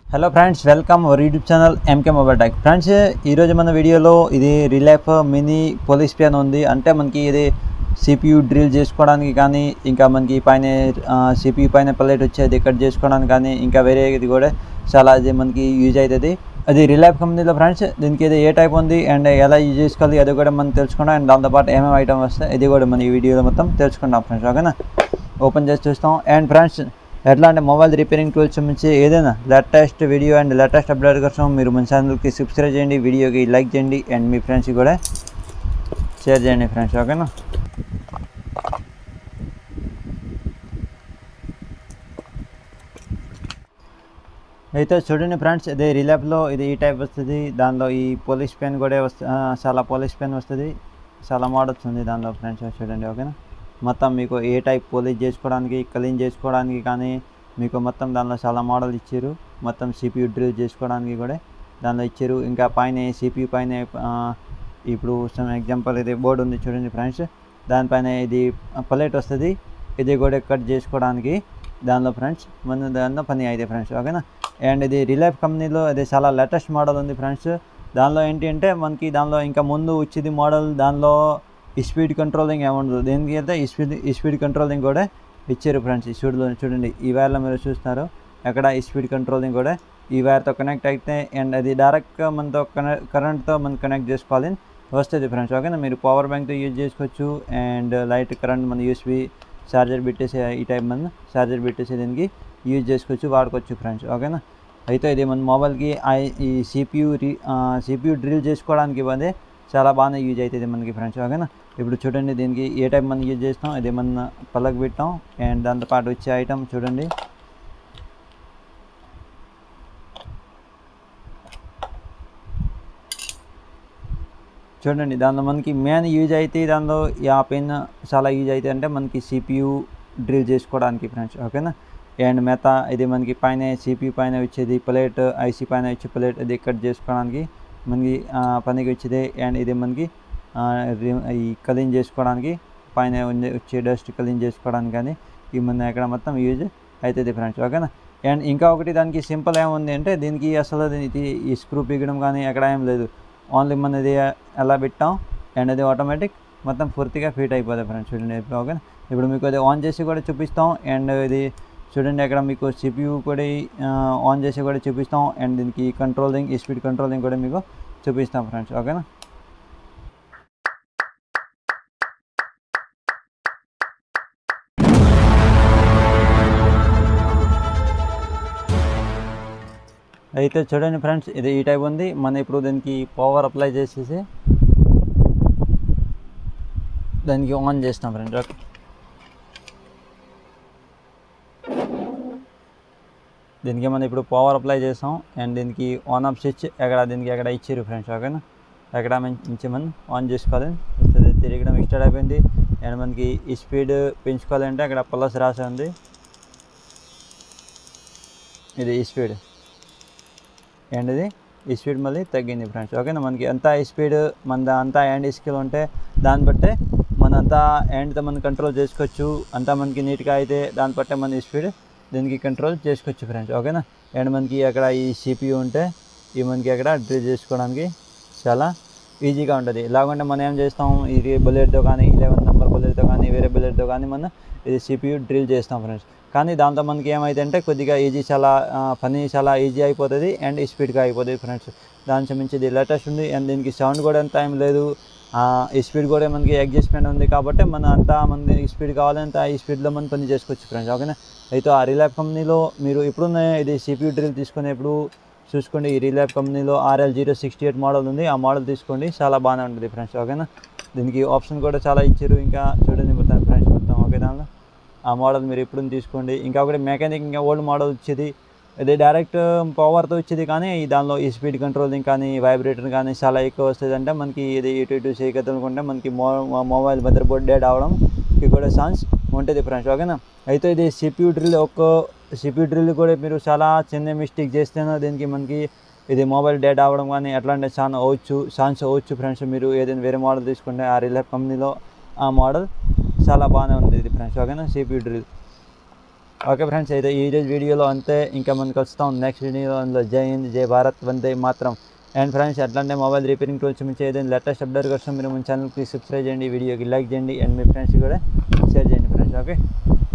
hello friends welcome our YouTube channel MK mobile tech friends ఈరోజు మన వీడియోలో ఇది రిలైఫ్ మినీ పోలీస్ పెన్ ఉంది అంటే మనకి ఇది సిపియు డ్రిల్ చేసుకోవడానికి కానీ ఇంకా మనకి పైన సిపియు పైన ప్లేట్ వచ్చేది కట్ చేసుకోవడానికి కానీ ఇంకా వేరే ఇది కూడా చాలా అది మనకి యూజ్ అవుతుంది అది రిలైఫ్ కంపెనీలో ఫ్రెండ్స్ దీనికి ఇది ఏ టైప్ ఉంది అండ్ ఎలా యూజ్ చేసుకోవాలి అది కూడా మనం తెలుసుకుంటాం అండ్ దాంతోపాటు ఏమేమి ఐటమ్ వస్తాయి ఇది కూడా మన ఈ వీడియోలో మొత్తం తెలుసుకుంటాం ఫ్రెండ్స్ ఓకేనా ఓపెన్ చేసి చూస్తాం అండ్ ఫ్రెండ్స్ ఎట్లా అంటే మొబైల్ రిపేరింగ్ టూల్స్ సంబంధించి ఏదైనా latest video and latest update కోసం మీరు మన ఛానల్కి సబ్స్క్రైబ్ చేయండి వీడియోకి లైక్ చేయండి అండ్ మీ ఫ్రెండ్స్కి కూడా షేర్ చేయండి ఫ్రెండ్స్ ఓకేనా అయితే చూడండి ఫ్రెండ్స్ ఇది రిలాప్లో ఇది ఈ టైప్ వస్తుంది దానిలో ఈ పోలీస్ పెన్ కూడా వస్తు ఆ, చాలా పోలీస్ పెన్ వస్తుంది చాలా మోడల్స్ ఉంది దానిలో ఫ్రెండ్స్ చూడండి ఓకేనా మొత్తం మీకు ఏ టైప్ పోలీస్ చేసుకోవడానికి క్లీన్ చేసుకోవడానికి కానీ మీకు మొత్తం దానిలో చాలా మోడల్ ఇచ్చారు మొత్తం సిపియు డ్రిల్ చేసుకోవడానికి కూడా దానిలో ఇచ్చారు ఇంకా పైన సిపియు పైన ఆ, ఇప్పుడు సమ్ ఎగ్జాంపుల్ ఇది బోర్డు ఉంది చూడండి ఫ్రెండ్స్ దానిపైన ఇది ప్లేట్ వస్తుంది ఇది కూడా కట్ చేసుకోవడానికి దానిలో ఫ్రెండ్స్ మన దానిలో పని అయితే ఫ్రెండ్స్ ఓకేనా అండ్ ఇది రిలైఫ్ కంపెనీలో ఇది చాలా లేటెస్ట్ మోడల్ ఉంది ఫ్రెండ్స్ దానిలో ఏంటి అంటే మనకి దానిలో ఇంకా ముందు వచ్చేది మోడల్ దానిలో స్పీడ్ కంట్రోలింగ్ ఏముండదు దేనికి అయితే ఈ స్పీడ్ ఈ స్పీడ్ కంట్రోలింగ్ కూడా ఇచ్చారు ఫ్రెండ్స్ ఈ స్పీడ్లో చూడండి ఈ వైర్లో మీరు చూస్తున్నారు అక్కడ ఈ స్పీడ్ కంట్రోలింగ్ కూడా ఈ వైర్తో కనెక్ట్ అయితే అండ్ అది డైరెక్ట్గా మనతో కనెక్ట్ కరెంట్తో మనం కనెక్ట్ చేసుకోవాలి వస్తుంది ఫ్రెండ్స్ ఓకేనా మీరు పవర్ బ్యాంక్తో యూజ్ చేసుకోవచ్చు అండ్ లైట్ కరెంట్ మన యూఎస్బి ఛార్జర్ పెట్టేసి ఈ టైప్ మన ఛార్జర్ పెట్టేసి దీనికి యూజ్ చేసుకోవచ్చు వాడుకోవచ్చు ఫ్రెండ్స్ ఓకేనా అయితే ఇది మన మొబైల్కి ఐ- ఈ సిపియు రీ సిపియు డ్రిల్ చేసుకోవడానికి ఇవ్వదే చాలా బాగానే యూజ్ అవుతుంది మనకి ఫ్రెండ్స్ ఓకేనా ఇప్పుడు చూడండి దీనికి ఏ టైప్ మనం యూజ్ చేస్తాం ఇది మన పళ్ళకి పెట్టాం అండ్ దాంతోపాటు వచ్చే ఐటమ్ చూడండి చూడండి దానిలో మనకి మెయిన్ యూజ్ అయితే దానిలో ఆ పెన్ చాలా యూజ్ అయితే అంటే మనకి సిపియు డ్రిల్ చేసుకోవడానికి ఫ్రెండ్స్ ఓకేనా అండ్ మిగతా ఇది మనకి పైన సిపియు పైన వచ్చేది ప్లేట్ ఐసీ పైన వచ్చే ప్లేట్ ఇది కట్ చేసుకోవడానికి మనకి ఆ, పనికి వచ్చేది అండ్ ఇది మనకి ఆ, రి- ఈ క్లీన్ చేసుకోవడానికి పైన ఉండే- వచ్చే డస్ట్ క్లీన్ చేసుకోవడానికి కానీ ఈ మన ఇక్కడ మొత్తం యూజ్ అవుతుంది ఫ్రెండ్స్ ఓకేనా అండ్ ఇంకా ఒకటి దానికి సింపుల్ ఏముంది అంటే దీనికి అసలు ఇది ఈ స్క్రూ పీకడం కానీ ఎక్కడ ఏం లేదు ఓన్లీ మనది ఎలా పెట్టాం అండ్ అది ఆటోమేటిక్ మొత్తం పూర్తిగా ఫిట్ అయిపోతుంది ఫ్రెండ్స్ చూడండి ఓకే ఇప్పుడు మీకు అది ఆన్ చేసి కూడా చూపిస్తాం అండ్ ఇది చూడండి అక్కడ మీకు సిపియు కూడా ఆన్ చేసి కూడా చూపిస్తాం అండ్ దీనికి కంట్రోలింగ్ ఈ స్పీడ్ కంట్రోలింగ్ కూడా మీకు చూపిస్తాం ఫ్రెండ్స్ ఓకేనా అయితే చూడండి ఫ్రెండ్స్ ఇది ఈ టైప్ ఉంది మనం ఇప్పుడు దీనికి పవర్ అప్లై చేసేసి దానికి ఆన్ చేస్తాం ఫ్రెండ్స్ ఓకే దీనికి మనం ఇప్పుడు పవర్ అప్లై చేస్తాం అండ్ దీనికి ఆన్ ఆఫ్ స్విచ్ ఎక్కడ దీనికి ఎక్కడ ఇచ్చారు ఫ్రెండ్స్ ఓకేనా ఎక్కడ నుంచి మనం ఆన్ చేసుకోవాలి వస్తుంది తిరగడం స్టార్ట్ అయిపోయింది అండ్ మనకి ఈ స్పీడ్ పెంచుకోవాలంటే అక్కడ ప్లస్ రాసి ఉంది ఇది ఈ స్పీడ్ అండ్ ఇది ఈ స్పీడ్ మళ్ళీ తగ్గింది ఫ్రెండ్స్ ఓకేనా మనకి ఎంత ఈ స్పీడ్ మన అంతా హ్యాండ్ స్కిల్ ఉంటే దాన్ని బట్టే మన అంతా హ్యాండ్తో మనం కంట్రోల్ చేసుకోవచ్చు అంతా మనకి నీట్గా అయితే దాన్ని బట్టే మన ఈ స్పీడ్ దీనికి కంట్రోల్ చేసుకోవచ్చు ఫ్రెండ్స్ ఓకేనా అండ్ మనకి అక్కడ ఈ సిపియు ఉంటే ఈ మనకి అక్కడ డ్రిల్ చేసుకోవడానికి చాలా ఈజీగా ఉంటుంది ఇలాగంటే మనం ఏం చేస్తాం ఇది బుల్లెట్తో కానీ ఇలెవెన్ నెంబర్ బుల్లెట్తో కానీ వేరే బుల్లెట్తో కానీ మనం ఇది సిపియు డ్రిల్ చేస్తాం ఫ్రెండ్స్ కానీ దాంతో మనకి ఏమైతే అంటే కొద్దిగా ఈజీ చాలా ఆ, పని చాలా ఈజీ అయిపోతుంది అండ్ స్పీడ్గా అయిపోతుంది ఫ్రెండ్స్ దానికి మించి ఇది లేటెస్ట్ ఉంది అండ్ దీనికి సౌండ్ కూడా ఎంత ఏం లేదు ఆ, ఈ స్పీడ్ కూడా మనకి అడ్జస్ట్మెంట్ ఉంది కాబట్టి మన అంతా మనకి స్పీడ్ కావాలంటే ఈ స్పీడ్లో మనం పని చేసుకోవచ్చు ఫ్రెండ్స్ ఓకేనా అయితే ఆ రిలాప్ కంపెనీలో మీరు ఇప్పుడున్న ఇది సిపియు డ్రిల్ తీసుకునేప్పుడు చూసుకోండి ఈ రిలాప్ కంపెనీలో RL zero sixty eight model ఉంది ఆ మోడల్ తీసుకోండి చాలా బాగానే ఉంటుంది ఫ్రెండ్స్ ఓకేనా దీనికి ఆప్షన్ కూడా చాలా ఇచ్చారు ఇంకా చూడండి మొత్తం ఫ్రెండ్స్ మొత్తం ఓకే దానిలో ఆ మోడల్ మీరు ఎప్పుడు తీసుకోండి ఇంకా ఒకటి మెకానిక్ ఇంకా ఓల్డ్ మోడల్ వచ్చేది ఇది డైరెక్ట్ పవర్తో వచ్చేది కానీ ఈ దానిలో ఈ స్పీడ్ కంట్రోలింగ్ కానీ వైబ్రేటర్ కానీ చాలా ఎక్కువ వస్తుంది అంటే మనకి ఇది ఇటు ఇటు చేయగలుగుతుంటే మనకి మో మొబైల్ మదర్ బోర్డ్ డేట్ అవడం ఇది కూడా ఛాన్స్ ఉంటుంది ఫ్రెండ్స్ ఓకేనా అయితే ఇది సిపియూ డ్రిల్ ఒక్క సిపియూ డ్రిల్ కూడా మీరు చాలా చిన్న మిస్టేక్ చేస్తేనే దీనికి మనకి ఇది మొబైల్ డేట్ అవ్వడం కానీ అట్లాంటి చాలా అవచ్చు ఛాన్స్ అవచ్చు ఫ్రెండ్స్ మీరు ఏదైనా వేరే మోడల్ తీసుకుంటే ఆ రిలైఫ్ కంపెనీలో ఆ మోడల్ చాలా బాగానే ఉంది ఇది ఫ్రెండ్స్ ఓకేనా సిపియూ డ్రిల్ ఓకే ఫ్రెండ్స్ అయితే ఈ రోజు వీడియోలో అంతే ఇంకా మనకు వస్తాం నెక్స్ట్ వీడియోలో అందులో జై హింద్ జై భారత్ వందే మాత్రం అండ్ ఫ్రెండ్స్ అట్లాంటి మొబైల్ రిపేరింగ్ టూల్స్ నుంచి ఏదైనా లేటెస్ట్ అప్డేట్ కోసం మీరు మన ఛానల్కి సబ్స్క్రైబ్ చేయండి వీడియోకి లైక్ చేయండి అండ్ మీ ఫ్రెండ్స్ కూడా షేర్ చేయండి ఫ్రెండ్స్ ఓకే